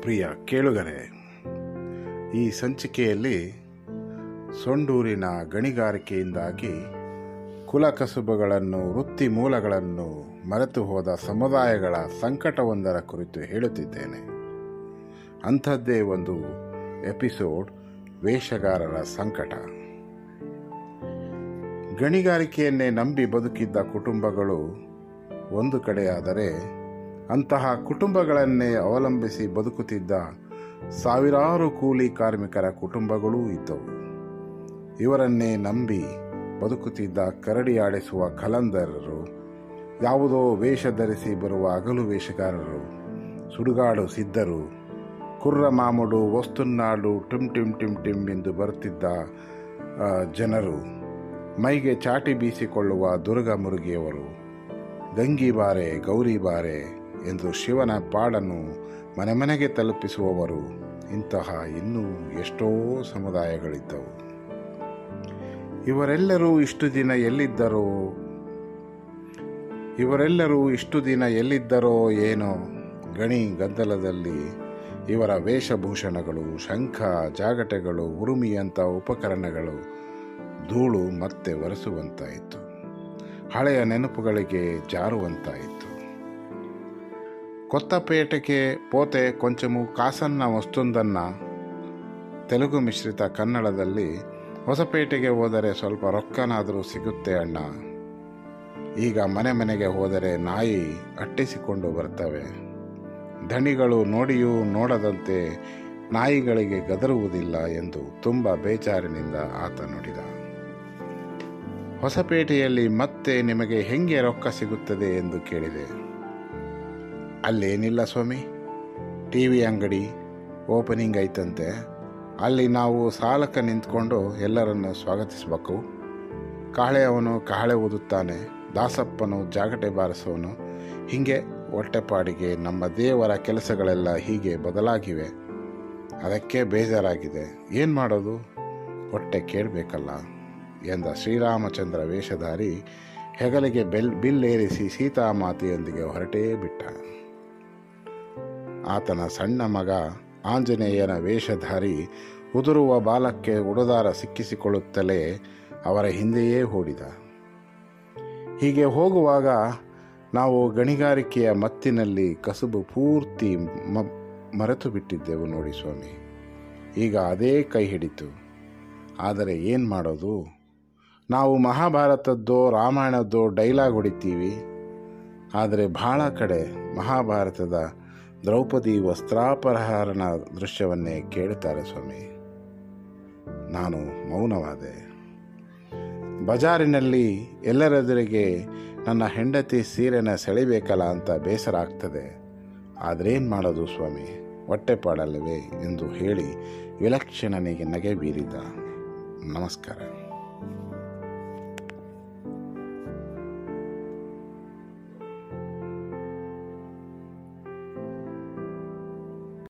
ಪ್ರಿಯ ಕೇಳುಗರೆ ಈ ಸಂಚಿಕೆಯಲ್ಲಿ ಸೊಂಡೂರಿನ ಗಣಿಗಾರಿಕೆಯಿಂದಾಗಿ ಕುಲಕಸುಬುಗಳನ್ನು ವೃತ್ತಿ ಮೂಲಗಳನ್ನು ಮರೆತು ಹೋದ ಸಮುದಾಯಗಳ ಸಂಕಟವೊಂದರ ಕುರಿತು ಹೇಳುತ್ತಿದ್ದೇನೆ ಅಂಥದ್ದೇ ಒಂದು ಎಪಿಸೋಡ್ ವೇಷಗಾರರ ಸಂಕಟ ಗಣಿಗಾರಿಕೆಯನ್ನೇ ನಂಬಿ ಬದುಕಿದ್ದ ಕುಟುಂಬಗಳು ಒಂದು ಕಡೆಯಾದರೆ ಅಂತಹ ಕುಟುಂಬಗಳನ್ನೇ ಅವಲಂಬಿಸಿ ಬದುಕುತ್ತಿದ್ದ ಸಾವಿರಾರು ಕೂಲಿ ಕಾರ್ಮಿಕರ ಕುಟುಂಬಗಳೂ ಇದ್ದವು ಇವರನ್ನೇ ನಂಬಿ ಬದುಕುತ್ತಿದ್ದ ಕರಡಿ ಆಡಿಸುವ ಕಲಂದರರು ಯಾವುದೋ ವೇಷ ಧರಿಸಿ ಬರುವ ಅಗಲು ವೇಷಗಾರರು ಸುಡುಗಾಡು ಸಿದ್ಧರು ಕುರ್ರ ಮಾಮುಡು ವಸ್ತುನ್ನಾಡು ಟಿಮ್ ಟಿಮ್ ಟಿಮ್ ಟಿಮ್ ಎಂದು ಬರುತ್ತಿದ್ದ ಆ, ಜನರು ಮೈಗೆ ಚಾಟಿ ಬೀಸಿಕೊಳ್ಳುವ ದುರ್ಗ ಮುರುಗಿಯವರು ಗಂಗಿ ಬಾರೆ ಗೌರಿ ಬಾರೆ ಎಂದು ಶಿವನ ಪಾಡನ್ನು ಮನೆ ಮನೆಗೆ ತಲುಪಿಸುವವರು ಇಂತಹ ಇನ್ನೂ ಎಷ್ಟೋ ಸಮುದಾಯಗಳಿದ್ದವು ಇವರೆಲ್ಲರೂ ಇಷ್ಟು ದಿನ ಎಲ್ಲಿದ್ದರೋ ಇವರೆಲ್ಲರೂ ಇಷ್ಟು ದಿನ ಎಲ್ಲಿದ್ದರೋ ಏನೋ ಗಣಿ ಗದ್ದಲದಲ್ಲಿ ಇವರ ವೇಷಭೂಷಣಗಳು ಶಂಖ ಜಾಗಟೆಗಳು ಉರುಮಿಯಂಥ ಉಪಕರಣಗಳು ಧೂಳು ಮತ್ತೆ ಒರೆಸುವಂತಾಯಿತು ಹಳೆಯ ನೆನಪುಗಳಿಗೆ ಜಾರುವಂತಾಯಿತು కొత్తపేటకి పోతే కొంచెము ಕಾಸನ್ನ ವಸ್ತುಂದನ್ನ ತೆಲುಗು ಮಿಶ್ರಿತ ಕನ್ನಡದಲ್ಲಿ ಹೊಸಪೇಟೆಗೆ ಹೋದರೆ ಸ್ವಲ್ಪ ರೊಕ್ಕನಾದರೂ ಸಿಗುತ್ತೆ ಅಣ್ಣ ಈಗ ಮನೆ ಮನೆಗೆ ಹೋದರೆ ನಾಯಿ ಅಟ್ಟಿಸಿಕೊಂಡು ಬರ್ತವೆ ದಣಿಗಳು ನೋಡಿಯೂ ನೋಡದಂತೆ ನಾಯಿಗಳಿಗೆ ಗದರುವುದಿಲ್ಲ ಎಂದು ತುಂಬ ಬೇಜಾರಿನಿಂದ ಆತ ನುಡಿದ ಹೊಸಪೇಟೆಯಲ್ಲಿ ಮತ್ತೆ ನಿಮಗೆ ಹೆಂಗೆ ರೊಕ್ಕ ಸಿಗುತ್ತದೆ ಎಂದು ಕೇಳಿದೆ ಅಲ್ಲೇನಿಲ್ಲ ಸ್ವಾಮಿ ಟಿ ವಿ ಅಂಗಡಿ ಓಪನಿಂಗ್ ಐತಂತೆ ಅಲ್ಲಿ ನಾವು ಸಾಲಕ್ಕೆ ನಿಂತ್ಕೊಂಡು ಎಲ್ಲರನ್ನು ಸ್ವಾಗತಿಸಬೇಕು ಕಾಳೆಯವನು ಕಹಳೆ ಊದುತ್ತಾನೆ ದಾಸಪ್ಪನು ಜಾಗಟೆ ಬಾರಿಸೋನು ಹೀಗೆ ಹೊಟ್ಟೆಪಾಡಿಗೆ ನಮ್ಮ ದೇವರ ಕೆಲಸಗಳೆಲ್ಲ ಹೀಗೆ ಬದಲಾಗಿವೆ ಅದಕ್ಕೆ ಬೇಜಾರಾಗಿದೆ ಏನು ಮಾಡೋದು ಹೊಟ್ಟೆ ಕೇಳಬೇಕಲ್ಲ ಎಂದ ಶ್ರೀರಾಮಚಂದ್ರ ವೇಷಧಾರಿ ಹೆಗಲಿಗೆ ಬೆಲ್ ಬಿಲ್ಲೇರಿಸಿ ಸೀತಾಮಾತೆಯೊಂದಿಗೆ ಹೊರಟೇ ಬಿಟ್ಟ ಆತನ ಸಣ್ಣ ಮಗ ಆಂಜನೇಯನ ವೇಷಧಾರಿ ಉದುರುವ ಬಾಲಕ್ಕೆ ಉಡುದಾರ ಸಿಕ್ಕಿಸಿಕೊಳ್ಳುತ್ತಲೇ ಅವರ ಹಿಂದೆಯೇ ಓಡಿದ ಹೀಗೆ ಹೋಗುವಾಗ ನಾವು ಗಣಿಗಾರಿಕೆಯ ಮತ್ತಿನಲ್ಲಿ ಕಸುಬು ಪೂರ್ತಿ ಮ ಮರೆತು ಬಿಟ್ಟಿದ್ದೆವು ನೋಡಿ ಸ್ವಾಮಿ ಈಗ ಅದೇ ಕೈ ಹಿಡಿತು ಆದರೆ ಏನು ಮಾಡೋದು ನಾವು ಮಹಾಭಾರತದ್ದೋ ರಾಮಾಯಣದ್ದೋ ಡೈಲಾಗ್ ಹೊಡಿತೀವಿ ಆದರೆ ಬಹಳ ಕಡೆ ಮಹಾಭಾರತದ ದ್ರೌಪದಿ ವಸ್ತ್ರಾಪಹರಣ ದೃಶ್ಯವನ್ನೇ ಕೇಳುತ್ತಾರೆ ಸ್ವಾಮಿ ನಾನು ಮೌನವಾದೆ ಬಜಾರಿನಲ್ಲಿ ಎಲ್ಲರೆದುರಿಗೆ ನನ್ನ ಹೆಂಡತಿ ಸೀರೆನ ಸೆಳಿಬೇಕಲ್ಲ ಅಂತ ಬೇಸರ ಆಗ್ತದೆ ಆದ್ರೇನು ಮಾಡೋದು ಸ್ವಾಮಿ ಹೊಟ್ಟೆಪಾಡಲ್ಲವೇ ಎಂದು ಹೇಳಿ ವಿಲಕ್ಷಣನಿಗೆ ನಗೆ ಬೀರಿದ ನಮಸ್ಕಾರ